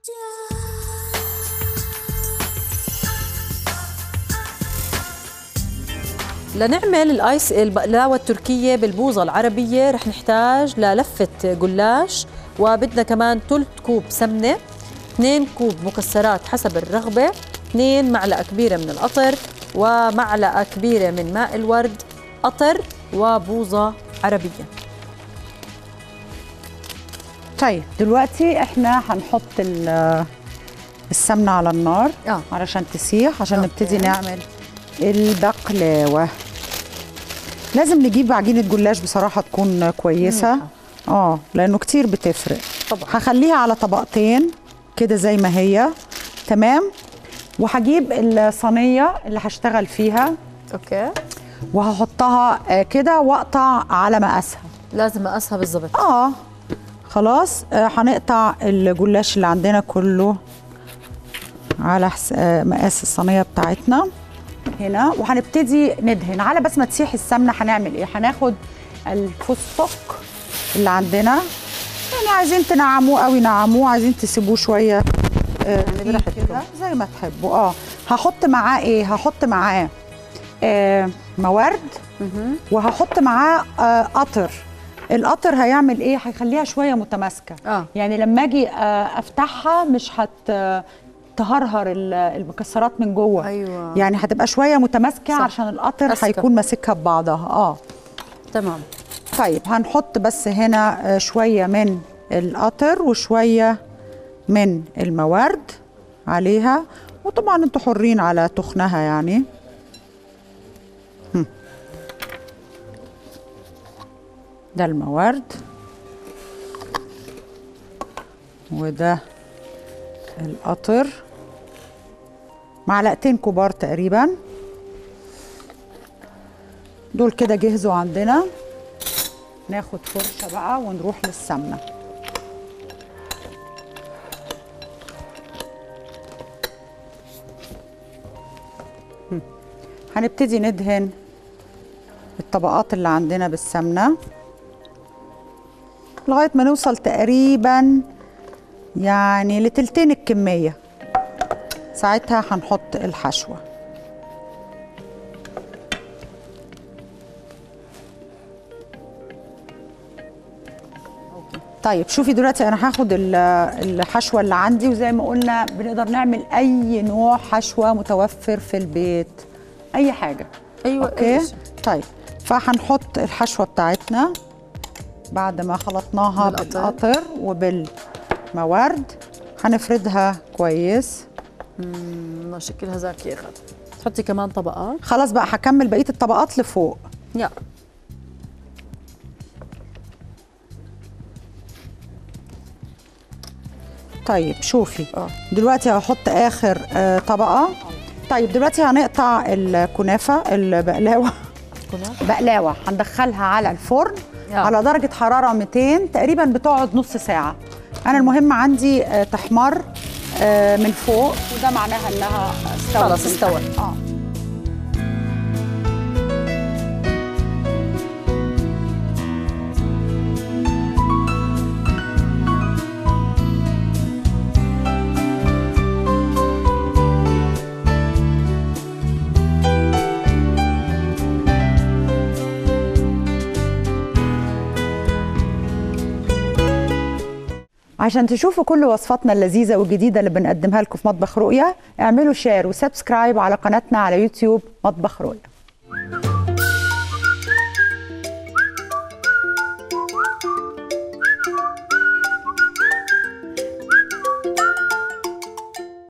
لنعمل الايس البقلاوه التركيه بالبوظه العربيه رح نحتاج للفه جلاش وبدنا كمان ثلث كوب سمنه 2 كوب مكسرات حسب الرغبه 2 معلقه كبيره من القطر ومعلقه كبيره من ماء الورد قطر وبوظه عربيه طيب دلوقتي احنا هنحط ال- السمنه على النار اه علشان تسيح عشان أوكي. نبتدي نعمل البقلاوه لازم نجيب عجينه جلاش بصراحه تكون كويسه اه لانه كتير بتفرق طبعا هخليها على طبقتين كده زي ما هي تمام وهجيب الصينيه اللي هشتغل فيها اوكي وهحطها آه، كده واقطع على مقاسها لازم اقاسها بالضبط اه خلاص آه، هنقطع الجلاش اللي عندنا كله على حس... آه، مقاس الصينيه بتاعتنا هنا وهنبتدي ندهن على بس ما تسيح السمنه هنعمل ايه هناخد الفستق اللي عندنا يعني عايزين تنعموه قوي نعموه عايزين تسيبوه شويه آه فيه براحتكم. كده زي ما تحبوا اه هحط معاه ايه هحط معاه آه موارد مهم. وهحط معاه آه قطر القطر هيعمل ايه هيخليها شويه متماسكه اه يعني لما اجي آه افتحها مش هت تهرهر ال- المكسرات من جوه ايوه يعني هتبقى شويه متماسكه صح. عشان القطر أسكر. هيكون ماسكها ببعضها اه تمام طيب هنحط بس هنا آه، شويه من القطر وشويه من الموارد عليها وطبعا انتوا حرين على تخنها يعني هم. ده الموارد وده القطر معلقتين كبار تقريبا دول كده جهزوا عندنا ناخد فرشه بقى ونروح للسمنه هم. هنبتدي ندهن الطبقات اللي عندنا بالسمنه لغايه ما نوصل تقريبا يعني لتلتين الكميه ساعتها هنحط الحشوه طيب شوفي دلوقتي انا هاخد ال- الحشوه اللي عندي وزي ما قلنا بنقدر نعمل اي نوع حشوه متوفر في البيت اي حاجه ايوه اوكي أي شيء. طيب فهنحط الحشوه بتاعتنا بعد ما خلطناها بالقطر. بالقطر وبالموارد هنفردها كويس مم، شكلها زاكي اخذ تحطي كمان طبقات خلاص بقى هكمل بقيه الطبقات لفوق يا طيب شوفي اه دلوقتي هحط اخر آه، طبقه طيب دلوقتي هنقطع الكنافه البقلاوه كنافه بقلاوه هندخلها على الفرن يا. على درجه حراره 200 تقريبا بتقعد نص ساعه انا المهم عندي آه، تحمر آه، من فوق وده معناها انها استوت خلاص من استوت. تحت. اه عشان تشوفوا كل وصفاتنا اللذيذة والجديدة اللي بنقدمها لكم في مطبخ رؤية اعملوا شير وسبسكرايب على قناتنا على يوتيوب مطبخ رؤية